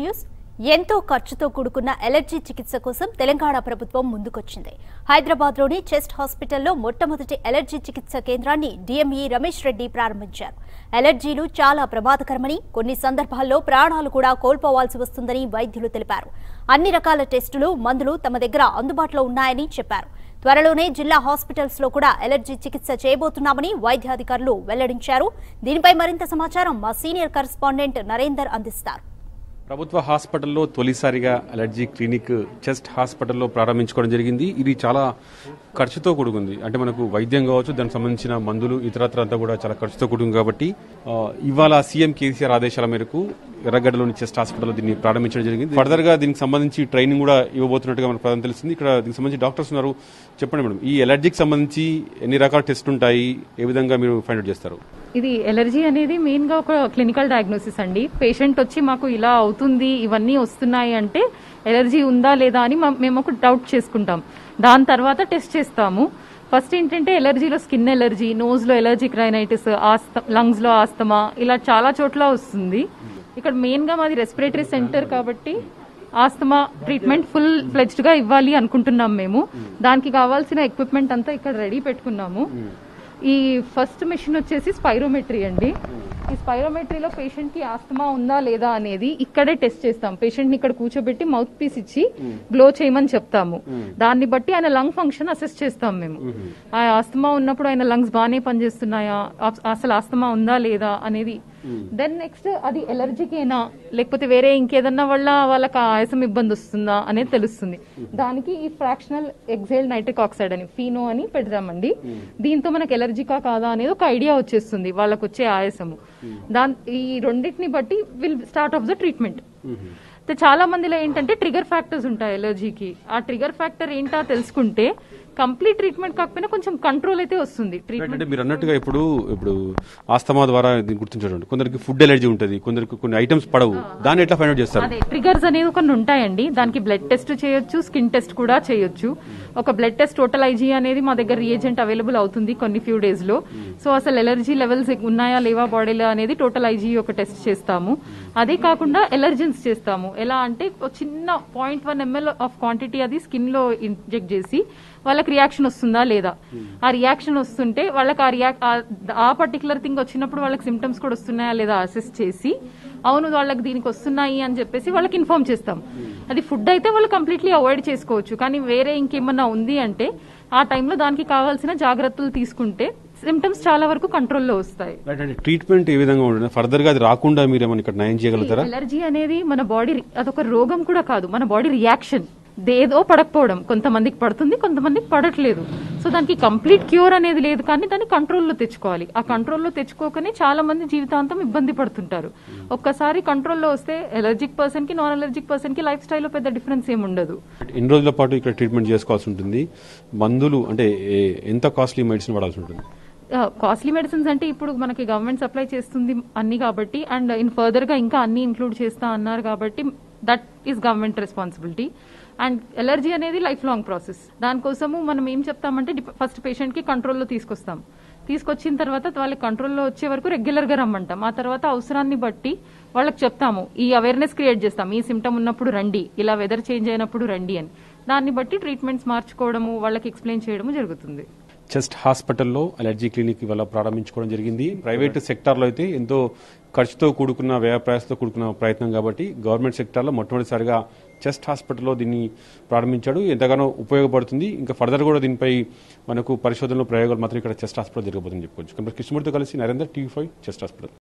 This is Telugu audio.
న్యూస్ ఎంతో ఖర్చుతో కూడుకున్న ఎలర్జీ చికిత్స కోసం తెలంగాణ ప్రభుత్వం ముందుకొచ్చింది హైదరాబాద్లోని చెస్ట్ హాస్పిటల్లో మొట్టమొదటి ఎలర్జీ చికిత్స కేంద్రాన్ని డిఎంఈ రమేష్ రెడ్డి ప్రారంభించారు ఎలర్జీలు చాలా ప్రమాదకరమని కొన్ని సందర్భాల్లో ప్రాణాలు కూడా కోల్పోవాల్సి వస్తుందని వైద్యులు తెలిపారు అన్ని రకాల టెస్టులు మందులు తమ దగ్గర అందుబాటులో ఉన్నాయని చెప్పారు త్వరలోనే జిల్లా హాస్పిటల్స్ లో కూడా ఎలర్జీ చికిత్స చేయబోతున్నామని వైద్యాధికారులు వెల్లడించారు దీనిపై మరింత సమాచారం మా సీనియర్ కరెస్పాండెంట్ నరేందర్ అందిస్తారు ప్రభుత్వ హాస్పిటల్లో తొలిసారిగా అలర్జీ క్లినిక్ చెస్ట్ హాస్పిటల్లో ప్రారంభించుకోవడం జరిగింది ఇది చాలా ఖర్చుతో కూడుకుంది అంటే మనకు వైద్యం కావచ్చు దానికి సంబంధించిన మందులు ఇతరత్ర అంతా కూడా చాలా ఖర్చుతో కూడుకుంది కాబట్టి ఆ, ఇవాళ సీఎం కేసీఆర్ ఆదేశాల మేరకు ఎర్రగడ్డలోని చెస్ట్ హాస్పిటల్లో దీన్ని ప్రారంభించడం జరిగింది ఫర్దర్ గా దీనికి సంబంధించి ట్రైనింగ్ కూడా ఇవ్వబోతున్నట్టుగా మనకు ప్రధానం తెలిసింది ఇక్కడ దీనికి సంబంధించి డాక్టర్స్ ఉన్నారు చెప్పండి మేడం ఈ ఎలర్జీకి సంబంధించి ఎన్ని రకాల టెస్ట్ ఉంటాయి ఏ విధంగా మీరు ఫైండ్ అవుట్ చేస్తారు ఇది ఎలర్జీ అనేది మెయిన్ గా ఒక క్లినికల్ డయాగ్నోసిస్ అండి పేషెంట్ వచ్చి మాకు ఇలా అవుతుంది ఇవన్నీ వస్తున్నాయి అంటే ఎలర్జీ ఉందా లేదా అని మా- మేము ఒక డౌట్ చేసుకుంటాం దాని తర్వాత టెస్ట్ చేస్తాము ఫస్ట్ ఏంటంటే ఎలర్జీలో స్కిన్ ఎలర్జీ నోజ్ లో ఎలర్జిక్ రైనైటిస్ ఆస్త లంగ్స్ లో ఆస్తమా ఇలా చాలా చోట్ల వస్తుంది ఇక్కడ మెయిన్ గా మాది రెస్పిరేటరీ సెంటర్ కాబట్టి ఆస్తమా ట్రీట్మెంట్ ఫుల్ ఫ్లెజ్డ్ గా ఇవ్వాలి అనుకుంటున్నాం మేము దానికి కావాల్సిన ఎక్విప్మెంట్ అంతా ఇక్కడ రెడీ పెట్టుకున్నాము ఈ ఫస్ట్ మెషిన్ వచ్చేసి స్పైరోమెట్రీ అండి ఈ స్పైరోమెట్రీలో పేషెంట్ కి ఆస్తమా ఉందా లేదా అనేది ఇక్కడే టెస్ట్ చేస్తాం పేషెంట్ ని ఇక్కడ కూర్చోబెట్టి మౌత్ పీస్ ఇచ్చి గ్లో చేయమని చెప్తాము దాన్ని బట్టి ఆయన లంగ్ ఫంక్షన్ అసెస్ చేస్తాం మేము ఆ ఆస్తమా ఉన్నప్పుడు ఆయన లంగ్స్ బాగానే పనిచేస్తున్నాయా అస్- అసలు ఆస్తమా ఉందా లేదా అనేది దెన్ నెక్స్ట్ అది ఎలర్జీకేనా లేకపోతే వేరే ఇంకేదన్నా వల్ల వాళ్ళకి ఆయాసం ఇబ్బంది వస్తుందా అనేది తెలుస్తుంది దానికి ఈ ఫ్రాక్షనల్ ఎగ్జైల్ నైట్రిక్ ఆక్సైడ్ అని ఫీనో అని పెడతామండి దీంతో మనకి ఎలర్జికా కాదా అనేది ఒక ఐడియా వచ్చేస్తుంది వాళ్ళకి వచ్చే ఆయాసము దాని ఈ రెండింటిని బట్టి will start of the treatment అయితే చాలా మందిలో ఏంటంటే ట్రిగర్ ఫ్యాక్టర్స్ ఉంటాయి ఎలర్జీకి ఆ ట్రిగర్ ఫ్యాక్టర్ ఏంటో తెలుసుకుంటే కంప్లీట్ ట్రీట్మెంట్ కాకపోయినా కొంచెం కంట్రోల్ అయితే వస్తుంది ట్రీట్మెంట్ అంటే మీరు అన్నట్టుగా ఇప్పుడు ఇప్పుడు ఆస్తమా ద్వారా దీన్ని గుర్తించడం కొందరికి ఫుడ్ ఎలర్జీ ఉంటుంది కొందరికి కొన్ని ఐటమ్స్ పడవు దాన్ని ఎట్లా ఫైండ్ అవుట్ చేస్తారు అదే ట్రిగర్స్ అనేవి కొన్ని ఉంటాయండి దానికి బ్లడ్ టెస్ట్ చేయొచ్చు స్కిన్ టెస్ట్ కూడా చేయొచ్చు ఒక బ్లడ్ టెస్ట్ టోటల్ ఐజీ అనేది మా దగ్గర రియేజెంట్ అవైలబుల్ అవుతుంది కొన్ని ఫ్యూ డేస్ లో సో అసలు ఎలర్జీ లెవెల్స్ ఉన్నాయా లేవా బాడీలో అనేది టోటల్ ఐజీ ఒక టెస్ట్ చేస్తాము అదే కాకుండా ఎలర్జెన్స్ చేస్తాము ఎలా అంటే ఒక చిన్న point one ML of quantity అది స్కిన్ లో ఇంజెక్ట్ చేసి వాళ్ళకి రియాక్షన్ వస్తుందా లేదా ఆ రియాక్షన్ వస్తుంటే వాళ్ళకి ఆ రియాక్ ఆ పర్టికులర్ థింగ్ వచ్చినప్పుడు వాళ్ళకి సిమ్టమ్స్ కూడా వస్తున్నాయా లేదా అసెస్ చేసి అవును వాళ్ళకి దీనికి వస్తున్నాయి అని చెప్పేసి వాళ్ళకి ఇన్ఫార్మ్ చేస్తాం అది ఫుడ్ అయితే వాళ్ళు కంప్లీట్లీ అవాయిడ్ చేసుకోవచ్చు కానీ వేరే ఇంకేమన్నా ఉంది అంటే ఆ టైంలో దానికి కావాల్సిన జాగ్రత్తలు తీసుకుంటే సిమ్టమ్స్ చాలా వరకు కంట్రోల్లో వస్తాయి రైట్ అంటే ట్రీట్మెంట్ ఏ విధంగా ఉంటుంది ఫర్దర్ గా అది రాకుండా మీరు ఏమైనా ఇక్కడ నయం చేయగలుగుతారా ఎలర్జీ అనేది మన బాడీ అదొక రోగం కూడా కాదు మన బాడీ రియాక్షన్ ఏదో పడకపోవడం కొంతమందికి పడుతుంది కొంతమందికి పడట్లేదు సో దానికి కంప్లీట్ క్యూర్ అనేది లేదు కానీ దాన్ని కంట్రోల్లో తెచ్చుకోవాలి ఆ కంట్రోల్లో తెచ్చుకోకనే చాలా మంది జీవితాంతం ఇబ్బంది పడుతుంటారు ఒక్కసారి కంట్రోల్లో వస్తే ఎలర్జిక్ పర్సన్ కి నాన్ ఎలర్జిక్ పర్సన్ కి లైఫ్ స్టైల్లో పెద్ద డిఫరెన్స్ ఏమి ఉండదు ఎన్ని రోజుల పాటు ఇక్కడ ట్రీట్మెంట్ చేసుకోవాల్సి ఉంటుంది మందులు అంటే ఏ- ఎంత కాస్ట్లీ మెడిసిన్ వాడాల్సి ఉంటుంది కాస్ట్లీ మెడిసిన్స్ అంటే ఇప్పుడు మనకి గవర్నమెంట్ సప్లై చేస్తుంది అన్ని కాబట్టి అండ్ ఇన్ ఫర్దర్ గా ఇంకా అన్ని ఇంక్లూడ్ చేస్తా అన్నారు కాబట్టి that is government responsibility and allergy అనేది లైఫ్ లాంగ్ ప్రాసెస్ దానికోసము మనం ఏం చెప్తామంటే ఫస్ట్ పేషెంట్ కి కంట్రోల్లో తీసుకొస్తాం తీసుకొచ్చిన తర్వాత వాళ్ళకి కంట్రోల్లో వచ్చే వరకు రెగ్యులర్ గా రమ్మంటాం ఆ తర్వాత అవసరాన్ని బట్టి వాళ్ళకి చెప్తాము ఈ అవేర్నెస్ క్రియేట్ చేస్తాం ఈ సిమ్టమ్ ఉన్నప్పుడు రండి ఇలా వెదర్ చేంజ్ అయినప్పుడు రండి అని దాన్ని బట్టి ట్రీట్మెంట్స్ మార్చుకోవడము వాళ్ళకి ఎక్స్ప్లెయిన్ చేయడము జరుగుతుంది చెస్ట్ హాస్పిటల్లో అలర్జీ క్లినిక్ ఇవాళ ప్రారంభించుకోవడం జరిగింది ప్రైవేట్ సెక్టార్లో అయితే ఎంతో ఖర్చుతో కూడుకున్న వ్యయ ప్రయాసతో కూడుకున్న ప్రయత్నం కాబట్టి గవర్నమెంట్ సెక్టార్లో మొట్టమొదటిసారిగా చెస్ట్ హాస్పిటల్లో దీన్ని ప్రారంభించాడు ఎంతగానో ఉపయోగపడుతుంది ఇంకా ఫర్దర్ కూడా దీనిపై మనకు పరిశోధనలు ప్రయోగాలు మాత్రం ఇక్కడ చెస్ట్ హాస్పిటల్ జరగబోతుందని చెప్పుకోవచ్చు కృష్ణమూర్తితో కలిసి Narender TV five chest hospital